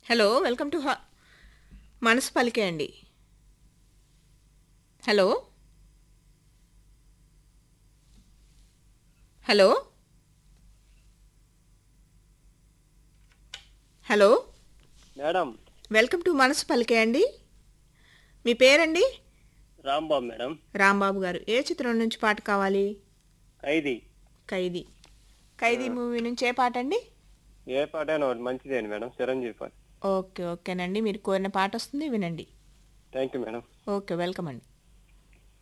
hello welcome to హ- మనసు పలికే అండి hello hello hello madam welcome to మనసు పలికే అండి మీ పేరండి రాంబాబు మేడం రాంబాబు గారు ఏ చిత్రం నుంచి పాట కావాలి ఖైదీ ఖైదీ ఖైదీ మూవీ నుంచి ఏ పాట అండి ఏ పాటైనా ఒకటి మంచిదేను మేడం చిరంజీవి పాట ఓకే ఓకేనండి మీరు కోరిన పాట వస్తుంది వినండి thank you madam okay welcome అండి